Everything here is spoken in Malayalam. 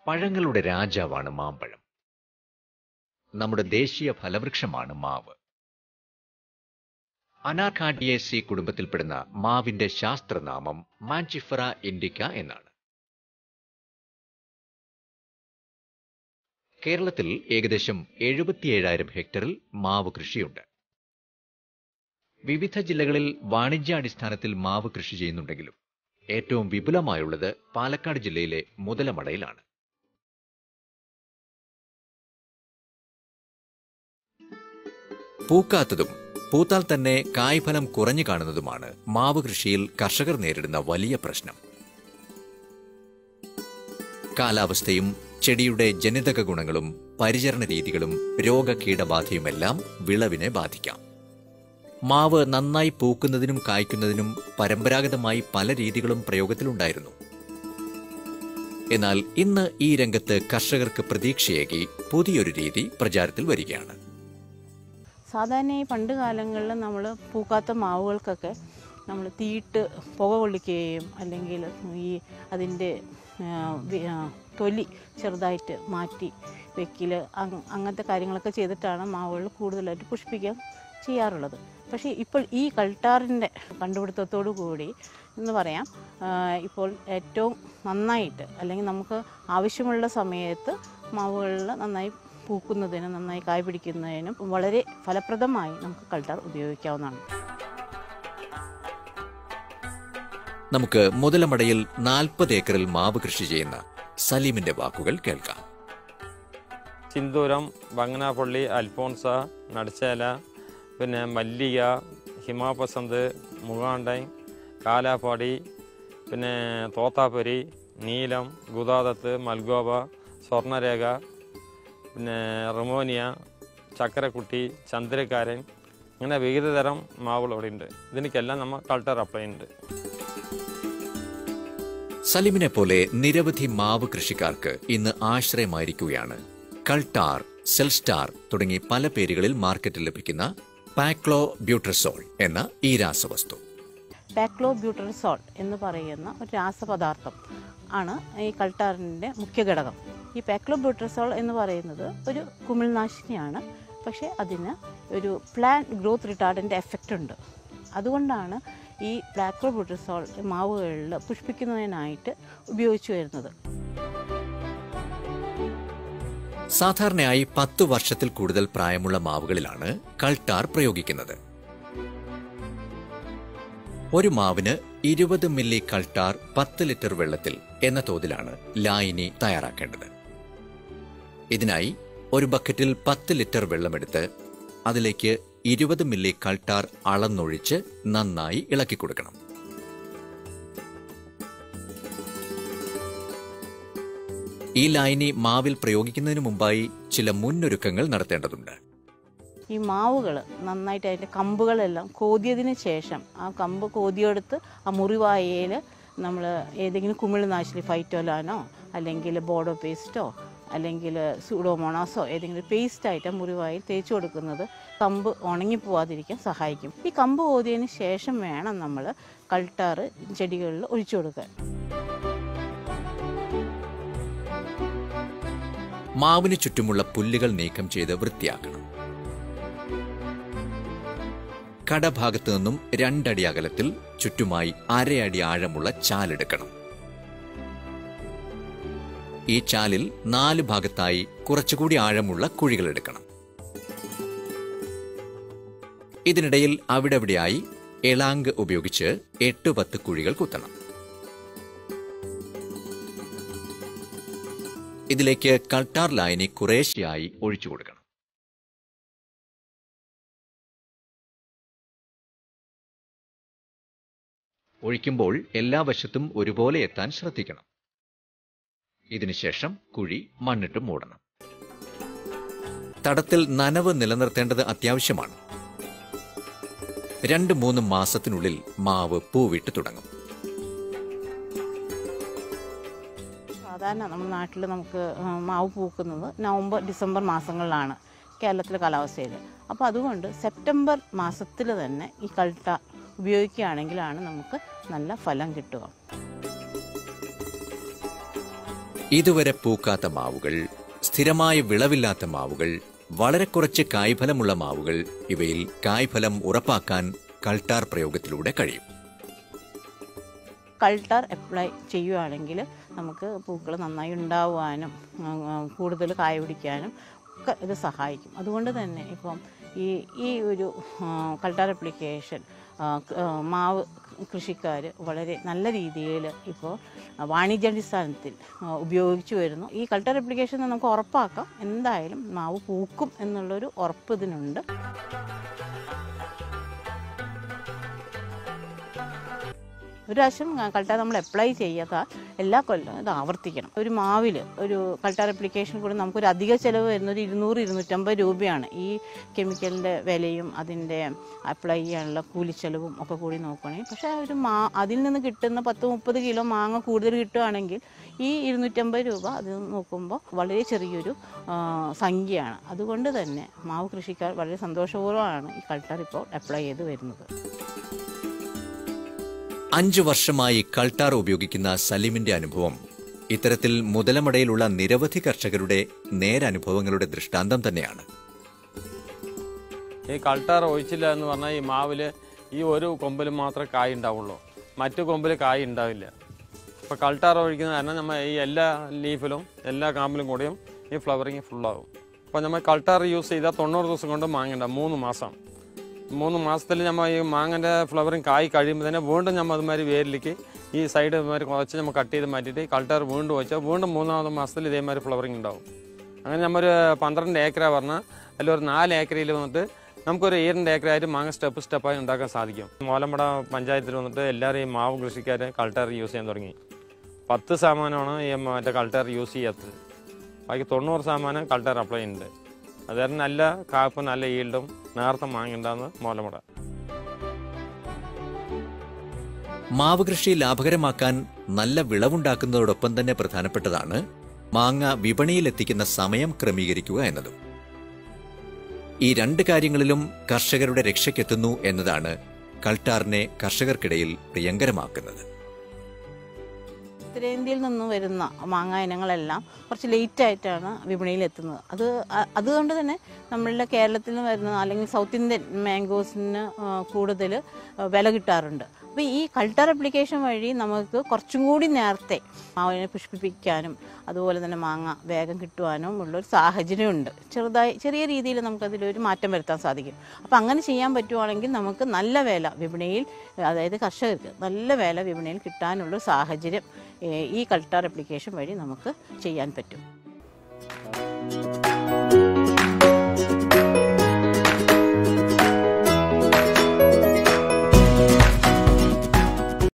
പഴങ്ങളുടെ രാജാവാണ് മാമ്പഴം നമ്മുടെ ദേശീയ ഫലവൃക്ഷമാണ് മാവ് അനാർക്കാഡിയേസി കുടുംബത്തിൽപ്പെടുന്ന മാവിന്റെ ശാസ്ത്രനാമം മാഞ്ചിഫറ ഇൻഡിക്ക എന്നാണ് കേരളത്തിൽ ഏകദേശം എഴുപത്തിയേഴായിരം ഹെക്ടറിൽ മാവ് കൃഷിയുണ്ട് വിവിധ ജില്ലകളിൽ വാണിജ്യാടിസ്ഥാനത്തിൽ മാവ് കൃഷി ചെയ്യുന്നുണ്ടെങ്കിലും ഏറ്റവും വിപുലമായുള്ളത് പാലക്കാട് ജില്ലയിലെ മുതലമടയിലാണ് പൂക്കാത്തതും പൂത്താൽ തന്നെ കായ്ഫലം കുറഞ്ഞു കാണുന്നതുമാണ് മാവ് കൃഷിയിൽ കർഷകർ നേരിടുന്ന വലിയ പ്രശ്നം കാലാവസ്ഥയും ചെടിയുടെ ജനിതക ഗുണങ്ങളും പരിചരണ രീതികളും രോഗകീടബാധയുമെല്ലാം വിളവിനെ ബാധിക്കാം മാവ് നന്നായി പൂക്കുന്നതിനും കായ്ക്കുന്നതിനും പരമ്പരാഗതമായി പല രീതികളും പ്രയോഗത്തിലുണ്ടായിരുന്നു എന്നാൽ ഇന്ന് ഈ രംഗത്ത് കർഷകർക്ക് പ്രതീക്ഷയേകി പുതിയൊരു രീതി പ്രചാരത്തിൽ വരികയാണ് സാധാരണ ഈ പണ്ട് കാലങ്ങളിൽ നമ്മൾ പൂക്കാത്ത മാവുകൾക്കൊക്കെ നമ്മൾ തീയിട്ട് പുക കൊള്ളിക്കുകയും അല്ലെങ്കിൽ ഈ അതിൻ്റെ ആ, വി- ആ, തൊലി ചെറുതായിട്ട് മാറ്റി വെക്കൽ അങ്ങനത്തെ കാര്യങ്ങളൊക്കെ ചെയ്തിട്ടാണ് മാവുകൾ കൂടുതലായിട്ട് പുഷ്പിക്കാൻ ചെയ്യാറുള്ളത് പക്ഷേ ഇപ്പോൾ ഈ കൾട്ടാറിൻ്റെ കണ്ടുപിടുത്തത്തോടു കൂടി എന്ന് പറയാം ആ, ഇപ്പോൾ ഏറ്റവും നന്നായിട്ട് അല്ലെങ്കിൽ നമുക്ക് ആവശ്യമുള്ള സമയത്ത് മാവുകളിൽ നന്നായി പൂക്കുന്നതിനും നന്നായി കായ് പിടിക്കുന്നതിനും വളരെ ഫലപ്രദമായി നമുക്ക് കൾട്ടാർ ഉപയോഗിക്കാവുന്നതാണ് നമുക്ക് മുതലമടയിൽ നാൽപ്പത് ഏക്കറിൽ മാവ് കൃഷി ചെയ്യുന്ന സലീമിന്റെ വാക്കുകൾ കേൾക്കാം സിന്ദൂരം ബങ്ങനാപ്പള്ളി അൽഫോൺസ നടച്ചേല പിന്നെ മല്ലിക ഹിമാപസന്ത് മുകാണ്ടൈ കാലാപ്പാടി പിന്നെ തോത്താപ്പുരി നീലം ഗുദാദത്ത് മൽഗോബ സ്വർണരേഖ പിന്നെ റിമോനിയ ചക്കരക്കുട്ടി ചന്ദ്രക്കാരൻ ഇങ്ങനെ വിവിധ തരം മാവുകൾ ഇവിടെ ഉണ്ട് ഇതിനൊക്കെല്ലാം നമ്മൾ കൾട്ടർ അപ്ലൈ ഉണ്ട് സലീമിനെ പോലെ നിരവധി മാവ് കൃഷിക്കാർക്ക് ഇന്ന് ആശ്രയമായിരിക്കുകയാണ് കൾട്ടാർ സെൽസ്റ്റാർ തുടങ്ങി പല പേരുകളിൽ മാർക്കറ്റിൽ ലഭിക്കുന്ന പാക്ലോ ബ്യൂട്രസോൾ എന്ന ഈ രാസവസ്തു പാക്ലോബ്യൂട്ടറിസോൾ എന്ന് പറയുന്ന ഒരു രാസപദാർത്ഥം ആണ് ഈ കൾട്ടാറിൻ്റെ മുഖ്യ ഘടകം ഈ പാക്ലോബ്യൂട്ടറിസോൾ എന്ന് പറയുന്നത് ഒരു കുമിൾനാശിനിയാണ് പക്ഷേ അതിന് ഒരു പ്ലാന്റ് ഗ്രോത്ത് റിട്ടാർഡിൻ്റെ എഫക്റ്റ് ഉണ്ട് അതുകൊണ്ടാണ് ഈ പാക്ലോബ്യൂട്ടറിസോൾ മാവുകളിൽ പുഷ്പിക്കുന്നതിനായിട്ട് ഉപയോഗിച്ചു വരുന്നത് സാധാരണയായി പത്തു വർഷത്തിൽ കൂടുതൽ പ്രായമുള്ള മാവുകളിലാണ് കൾട്ടാർ പ്രയോഗിക്കുന്നത് ഒരു മാവിന് ഇരുപത് മില്ലി കൾട്ടാർ പത്ത് ലിറ്റർ വെള്ളത്തിൽ എന്ന തോതിലാണ് ലായിനി തയ്യാറാക്കേണ്ടത് ഇതിനായി ഒരു ബക്കറ്റിൽ പത്ത് ലിറ്റർ വെള്ളമെടുത്ത് അതിലേക്ക് ഇരുപത് മില്ലി കൾട്ടാർ അളന്നൊഴിച്ച് നന്നായി ഇളക്കി കൊടുക്കണം ഈ ലായനി മാവിൽ പ്രയോഗിക്കുന്നതിന് മുമ്പായി ചില മുന്നൊരുക്കങ്ങൾ നടത്തേണ്ടതുണ്ട് ഈ മാവുകൾ നന്നായിട്ട് അതിൻ്റെ കമ്പുകളെല്ലാം കോതിയതിന് ശേഷം ആ കമ്പ് കോതിയെടുത്ത് ആ മുറിവായയിൽ നമ്മൾ ഏതെങ്കിലും കുമിൾനാശിനി ഫൈറ്റോലാനോ അല്ലെങ്കിൽ ബോഡോ പേസ്റ്റോ അല്ലെങ്കിൽ സൂഡോമോണാസോ ഏതെങ്കിലും പേസ്റ്റായിട്ട് മുറിവായിൽ തേച്ച് കൊടുക്കുന്നത് കമ്പ് ഉണങ്ങിപ്പോവാതിരിക്കാൻ സഹായിക്കും ഈ കമ്പ് കോതിയതിന് ശേഷം വേണം നമ്മൾ കൾട്ടാറ് ചെടികളിൽ ഒഴിച്ചു കൊടുക്കാൻ മാവിന് ചുറ്റുമുള്ള പുല്ലുകൾ നീക്കം ചെയ്ത് വൃത്തിയാക്കണം കടഭാഗത്തു നിന്നും രണ്ടടി അകലത്തിൽ ചുറ്റുമായി അരയടി ആഴമുള്ള ചാലെടുക്കണം ഈ ചാലിൽ നാല് ഭാഗത്തായി കുറച്ചുകൂടി ആഴമുള്ള കുഴികൾ എടുക്കണം ഇതിനിടയിൽ അവിടെവിടെയായി എളാങ്ക് ഉപയോഗിച്ച് എട്ട് പത്ത് കുഴികൾ കുത്തണം ഇതിലേക്ക് കൾട്ടാർ ലായനി കുറേശ്ശെയായി ഒഴിച്ചു കൊടുക്കണം ഒഴിക്കുമ്പോൾ എല്ലാ വശത്തും ഒരുപോലെ എത്താൻ ശ്രദ്ധിക്കണം ഇതിനുശേഷം കുഴി മണ്ണിട്ട് മൂടണം തടത്തിൽ നനവ് നിലനിർത്തേണ്ടത് അത്യാവശ്യമാണ് രണ്ട് മൂന്ന് മാസത്തിനുള്ളിൽ മാവ് പൂവിട്ട് തുടങ്ങും സാധാരണ നമ്മുടെ നാട്ടിൽ നമുക്ക് ആ, മാവ് പൂക്കുന്നത് നവംബർ ഡിസംബർ മാസങ്ങളിലാണ് കേരളത്തിലെ കാലാവസ്ഥയിൽ അപ്പോൾ അതുകൊണ്ട് സെപ്റ്റംബർ മാസത്തിൽ തന്നെ ഈ കൾട്ട ഉപയോഗിക്കുകയാണെങ്കിലാണ് നമുക്ക് നല്ല ഫലം കിട്ടുക ഇതുവരെ പൂക്കാത്ത മാവുകൾ സ്ഥിരമായ വിളവില്ലാത്ത മാവുകൾ വളരെ കുറച്ച് കായ്ഫലമുള്ള മാവുകൾ ഇവയിൽ കായ്ഫലം ഉറപ്പാക്കാൻ കൾട്ടാർ പ്രയോഗത്തിലൂടെ കഴിയും കൾട്ടർ അപ്ലൈ ചെയ്യുവാണെങ്കിൽ നമുക്ക് പൂക്കൾ നന്നായി ഉണ്ടാവാനും ഉം, ഉം, കൂടുതൽ കായ പിടിക്കാനും ഒക്കെ ഇത് സഹായിക്കും അതുകൊണ്ട് തന്നെ ഇപ്പം ഈ ഈ ഒരു കൾട്ടർ അപ്ലിക്കേഷൻ മാവ് കൃഷിക്കാർ വളരെ നല്ല രീതിയിൽ ഇപ്പോൾ വാണിജ്യാടിസ്ഥാനത്തിൽ ആ, ഉപയോഗിച്ചു വരുന്നു ഈ കൾട്ടർ അപ്ലിക്കേഷൻ നമുക്ക് ഉറപ്പാക്കാം എന്തായാലും മാവ് പൂക്കും എന്നുള്ളൊരു ഉറപ്പ് ഇതിനുണ്ട് ഒരു പ്രാവശ്യം കൾട്ടാർ നമ്മൾ അപ്ലൈ ചെയ്യാത്ത എല്ലാ കൊല്ലം ഇത് ആവർത്തിക്കണം ഒരു മാവിൽ ഒരു കൾട്ടാർ അപ്ലിക്കേഷൻ കൂടി നമുക്കൊരു അധിക ചിലവ് വരുന്ന ഒരു ഇരുന്നൂറ് ഇരുന്നൂറ്റമ്പത് രൂപയാണ് ഈ കെമിക്കലിൻ്റെ വിലയും അതിൻ്റെ അപ്ലൈ ചെയ്യാനുള്ള കൂലിച്ചെലവും ഒക്കെ കൂടി നോക്കുകയാണെങ്കിൽ പക്ഷേ ഒരു മാ അതിൽ നിന്ന് കിട്ടുന്ന പത്ത് മുപ്പത് കിലോ മാങ്ങ കൂടുതൽ കിട്ടുകയാണെങ്കിൽ ഈ ഇരുന്നൂറ്റമ്പത് രൂപ അത് നോക്കുമ്പോൾ വളരെ ചെറിയൊരു ആ, സംഖ്യയാണ് അതുകൊണ്ട് തന്നെ മാവ് കൃഷിക്കാർ വളരെ സന്തോഷപൂർവ്വമാണ് ഈ കൾട്ടർ ഇപ്പോൾ അപ്ലൈ ചെയ്ത് വരുന്നത് അഞ്ചു വർഷമായി കൾട്ടാർ ഉപയോഗിക്കുന്ന സലീമിന്റെ അനുഭവം ഇത്തരത്തിൽ മുതലമടയിലുള്ള നിരവധി കർഷകരുടെ നേരനുഭവങ്ങളുടെ ദൃഷ്ടാന്തം തന്നെയാണ് ഈ കൾട്ടാർ ഒഴിച്ചില്ല എന്ന് പറഞ്ഞാൽ ഈ മാവിൽ ഈ ഒരു കൊമ്പിൽ മാത്രമേ കായ് ഉണ്ടാവുള്ളൂ മറ്റു കൊമ്പിൽ കായ് ഉണ്ടാവില്ല ഇപ്പോൾ കൾട്ടാർ ഒഴിക്കുന്ന കാരണം നമ്മൾ ഈ എല്ലാ ലീഫിലും എല്ലാ കാമ്പിലും കൂടിയും ഈ ഫ്ലവറിങ് ഫുള്ളാകും അപ്പോൾ നമ്മൾ കൾട്ടാർ യൂസ് ചെയ്താൽ തൊണ്ണൂറ് ദിവസം കൊണ്ട് മാങ്ങണ്ട മൂന്ന് മാസം മൂന്ന് മാസത്തിൽ നമ്മൾ ഈ മാങ്ങൻ്റെ ഫ്ലവറിങ് കായ് കഴിയുമ്പോൾ തന്നെ വീണ്ടും നമ്മൾ അതുമാതിരി വേരിലേക്ക് ഈ സൈഡ് ഇതുമാതിരി കുറച്ച് നമ്മൾ കട്ട് ചെയ്ത് മാറ്റിയിട്ട് കൾട്ടാർ വീണ്ടും വെച്ചാൽ വീണ്ടും മൂന്നാമത്തെ മാസത്തിൽ ഇതേമാതിരി ഫ്ലവറിങ് ഉണ്ടാവും അങ്ങനെ നമ്മൊരു പന്ത്രണ്ട് ഏക്കറ പറഞ്ഞാൽ അതിൽ ഒരു നാല് ഏക്കറയിൽ വന്നിട്ട് നമുക്കൊരു ഏഴ് ഏക്കറായിട്ട് മാങ്ങ സ്റ്റെപ്പ് സ്റ്റെപ്പായി ഉണ്ടാക്കാൻ സാധിക്കും മോലമ്പട പഞ്ചായത്തിൽ വന്നിട്ട് എല്ലാവരും ഈ മാവ് കൃഷിക്കാർ കൾട്ടാർ യൂസ് ചെയ്യാൻ തുടങ്ങി പത്ത് ശതമാനമാണ് ഈ മറ്റേ കൾട്ടാർ യൂസ് ചെയ്യാത്തത് ബാക്കി തൊണ്ണൂറ് ശതമാനം കൾട്ടാർ അപ്ലൈ ചെയ്യുന്നുണ്ട് അതായത് നല്ല കാപ്പും നല്ല ഈൽഡും നേരത്തെ മാങ്ങണ്ടാന്ന് മോലമ്പട മാവ് കൃഷി ലാഭകരമാക്കാൻ നല്ല വിളവുണ്ടാക്കുന്നതോടൊപ്പം തന്നെ പ്രധാനപ്പെട്ടതാണ് മാങ്ങ വിപണിയിലെത്തിക്കുന്ന സമയം ക്രമീകരിക്കുക എന്നതും ഈ രണ്ട് കാര്യങ്ങളിലും കർഷകരുടെ രക്ഷയ്ക്കെത്തുന്നു എന്നതാണ് കൾട്ടാറിനെ കർഷകർക്കിടയിൽ പ്രിയങ്കരമാക്കുന്നത് ഉത്തരേന്ത്യയിൽ നിന്ന് വരുന്ന മാങ്ങ ഇനങ്ങളെല്ലാം കുറച്ച് ലേറ്റ് ആയിട്ടാണ് വിപണിയിൽ എത്തുന്നത് അത് അ- അതുകൊണ്ട് തന്നെ നമ്മളുടെ കേരളത്തിൽ നിന്ന് വരുന്ന അല്ലെങ്കിൽ സൗത്ത് ഇന്ത്യൻ മാംഗോസിന് കൂടുതൽ വില കിട്ടാറുണ്ട് അപ്പോൾ ഈ കൾട്ടർ അപ്ലിക്കേഷൻ വഴി നമുക്ക് കുറച്ചും കൂടി നേരത്തെ മാവിനെ പുഷ്പിപ്പിക്കാനും അതുപോലെ തന്നെ മാങ്ങ വേഗം കിട്ടുവാനും ഉള്ളൊരു സാഹചര്യമുണ്ട് ചെറുതായി ചെറിയ രീതിയിൽ നമുക്കതിലൊരു മാറ്റം വരുത്താൻ സാധിക്കും അപ്പോൾ അങ്ങനെ ചെയ്യാൻ പറ്റുവാണെങ്കിൽ നമുക്ക് നല്ല വില വിപണിയിൽ അതായത് കർഷകർക്ക് നല്ല വില വിപണിയിൽ കിട്ടാനുള്ള സാഹചര്യം ഏഹ്, ഈ കൾട്ടാർ അപ്ലിക്കേഷൻ വഴി നമുക്ക് ചെയ്യാൻ പറ്റും